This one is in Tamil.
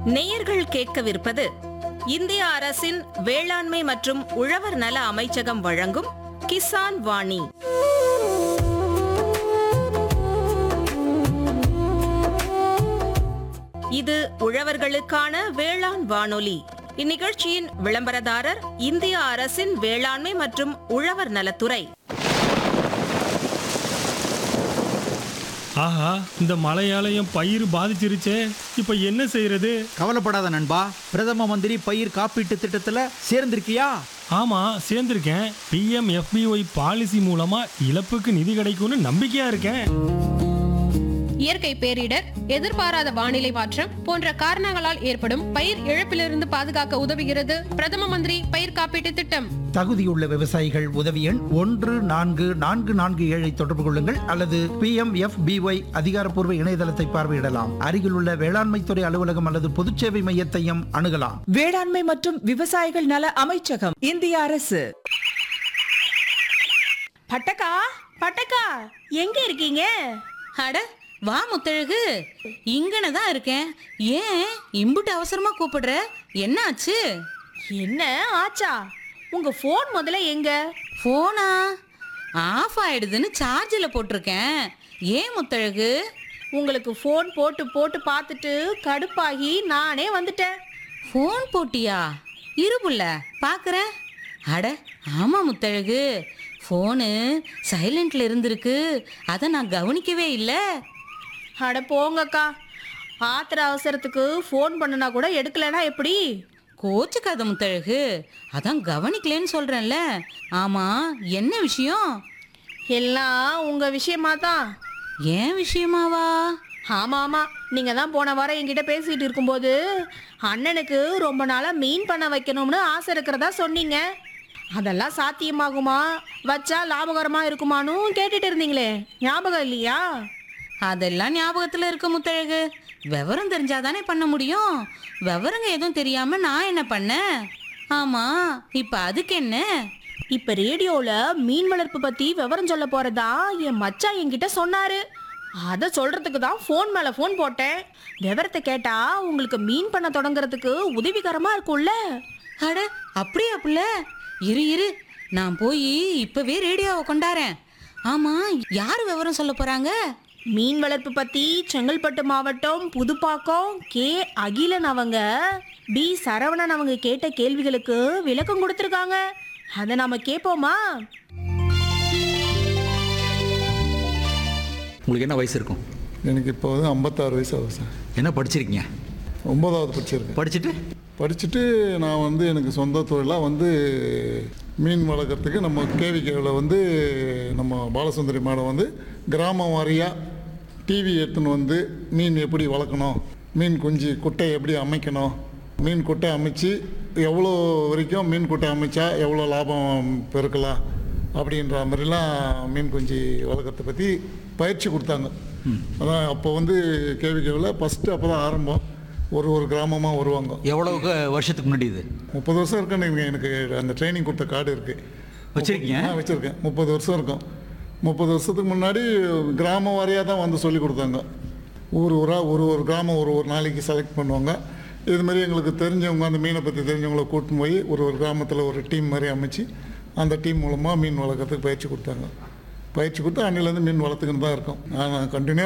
நேயர்கள் கேட்கவிருப்பது இந்திய அரசின் வேளாண்மை மற்றும் உழவர் நல அமைச்சகம் வழங்கும் கிசான் வாணி இது உழவர்களுக்கான வேளாண் வானொலி இந்நிகழ்ச்சியின் விளம்பரதாரர் இந்திய அரசின் வேளாண்மை மற்றும் உழவர் நலத்துறை ஆஹா இந்த மழையால என் பயிர் பாதிச்சிருச்சே இப்போ என்ன செய்யறது கவலைப்படாத நண்பா பிரதம மந்திரி பயிர் காப்பீட்டு திட்டத்துல சேர்ந்திருக்கியா ஆமா சேர்ந்திருக்கேன் பிஎம் எஃபிஒய் பாலிசி மூலமா இழப்புக்கு நிதி கிடைக்கும்னு நம்பிக்கையா இருக்கேன் இயற்கை பேரிடர் எதிர்பாராத வானிலை மாற்றம் போன்ற காரணங்களால் ஏற்படும் பயிர் இழப்பிலிருந்து பாதுகாக்க உதவுகிறது பிரதம மந்திரி பயிர் காப்பீட்டு திட்டம் தகுதியுள்ள விவசாயிகள் உதவி எண் ஒன்று நான்கு நான்கு நான்கு ஏழை தொடர்பு கொள்ளுங்கள் அல்லது பி எம் எஃப் பிஒய் அதிகாரப்பூர்வ இணையதளத்தை பார்வையிடலாம் அருகிலுள்ள வேளாண்மைத்துறை அலுவலகம் அல்லது பொதுச்சேவை மையத்தையும் அணுகலாம் வேளாண்மை மற்றும் விவசாயிகள் நல அமைச்சகம் இந்திய அரசு பட்டக்கா பட்டக்கா எங்க இருக்கீங்க அட வா முத்தழகு இங்கன தான் இருக்கேன் ஏன் இம்புட்டு அவசரமா கூப்பிடுற என்னாச்சு என்ன ஆச்சா உங்க ஃபோன் முதல்ல எங்க போனா ஆஃப் ஆயிடுதுன்னு சார்ஜில் போட்டிருக்கேன் ஏன் முத்தழகு உங்களுக்கு ஃபோன் போட்டு போட்டு பார்த்துட்டு கடுப்பாகி நானே வந்துட்டேன் ஃபோன் போட்டியா இருபுல்ல பார்க்குறேன் அட ஆமா முத்தழகு ஃபோனு சைலண்ட்ல இருந்திருக்கு அதை நான் கவனிக்கவே இல்லை அட போங்கக்கா ஆத்திர அவசரத்துக்கு ஃபோன் பண்ணுனா கூட எடுக்கலைன்னா எப்படி கோச்சுக்காத முத்தழகு அதான் கவனிக்கலேன்னு சொல்றேன்ல ஆமா என்ன விஷயம் எல்லாம் உங்க விஷயமா தான் ஏன் விஷயமாவா ஆமா ஆமா நீங்க தான் போன வாரம் என்கிட்ட பேசிட்டு இருக்கும்போது அண்ணனுக்கு ரொம்ப நாளா மீன் பண்ண வைக்கணும்னு ஆசை இருக்கிறதா சொன்னீங்க அதெல்லாம் சாத்தியமாகுமா வச்சா லாபகரமா இருக்குமான்னு கேட்டுட்டு இருந்தீங்களே ஞாபகம் இல்லையா அதெல்லாம் ஞாபகத்துல இருக்க முத்தழகு விவரம் தெரிஞ்சாதானே பண்ண முடியும் விவரங்க எதுவும் தெரியாம நான் என்ன பண்ணேன் ஆமா இப்ப அதுக்கு என்ன இப்ப ரேடியோல மீன் வளர்ப்பு பத்தி விவரம் சொல்ல போறதா என் மச்சான் என்கிட்ட சொன்னாரு அத சொல்றதுக்கு தான் ஃபோன் மேல ஃபோன் போட்டேன் விவரத்தை கேட்டா உங்களுக்கு மீன் பண்ண தொடங்குறதுக்கு உதவிகரமா இருக்கும்ல அட அப்படியா புள்ள இரு இரு நான் போய் இப்பவே ரேடியோவை கொண்டாரேன் ஆமா யாரு விவரம் சொல்ல போறாங்க மீன் வளர்ப்பு பத்தி செங்கல்பட்டு மாவட்டம் புதுப்பாக்கம் கே அகிலன் அவங்க பி சரவணன் அவங்க கேட்ட கேள்விகளுக்கு விளக்கம் கொடுத்துருக்காங்க அதை நாம கேட்போமா உங்களுக்கு என்ன வயசு இருக்கும் எனக்கு இப்போ வந்து ஐம்பத்தாறு வயசு ஆகுது சார் என்ன படிச்சிருக்கீங்க ஒன்பதாவது படிச்சிருக்கேன் படிச்சுட்டு படிச்சுட்டு நான் வந்து எனக்கு சொந்த தொழிலாக வந்து மீன் வளர்க்குறதுக்கு நம்ம கேவிகேவில் வந்து நம்ம பாலசுந்தரி மேடம் வந்து கிராமம் வாரியாக டிவி எடுத்துன்னு வந்து மீன் எப்படி வளர்க்கணும் மீன் குஞ்சு குட்டை எப்படி அமைக்கணும் மீன் குட்டை அமைச்சு எவ்வளோ வரைக்கும் மீன் குட்டை அமைச்சா எவ்வளோ லாபம் பெருக்கலாம் அப்படின்ற மாதிரிலாம் மீன் குஞ்சு வளர்க்குறத பற்றி பயிற்சி கொடுத்தாங்க அதான் அப்போ வந்து கேவிகேவில் ஃபஸ்ட்டு அப்போ தான் ஆரம்பம் ஒரு ஒரு கிராமமாக வருவாங்க எவ்வளவு வருஷத்துக்கு முன்னாடி இது முப்பது வருஷம் இருக்குன்னு எனக்கு அந்த ட்ரைனிங் கொடுத்த கார்டு இருக்குது வச்சிருக்கீங்க? ஆ வச்சுருக்கேன் முப்பது வருஷம் இருக்கும் முப்பது வருஷத்துக்கு முன்னாடி கிராம வாரியாக தான் வந்து சொல்லி கொடுத்தாங்க ஊர் ஊராக ஒரு ஒரு கிராமம் ஒரு ஒரு நாளைக்கு செலக்ட் பண்ணுவாங்க இது மாதிரி எங்களுக்கு தெரிஞ்சவங்க அந்த மீனை பற்றி தெரிஞ்சவங்கள கூட்டின்னு போய் ஒரு ஒரு கிராமத்தில் ஒரு டீம் மாதிரி அமைச்சு அந்த டீம் மூலமாக மீன் வளர்க்குறதுக்கு பயிற்சி கொடுத்தாங்க பயிற்சி கொடுத்து அன்னிலேருந்து மீன் வளர்த்துக்கின்னு தான் இருக்கோம் நான் கண்டினியூ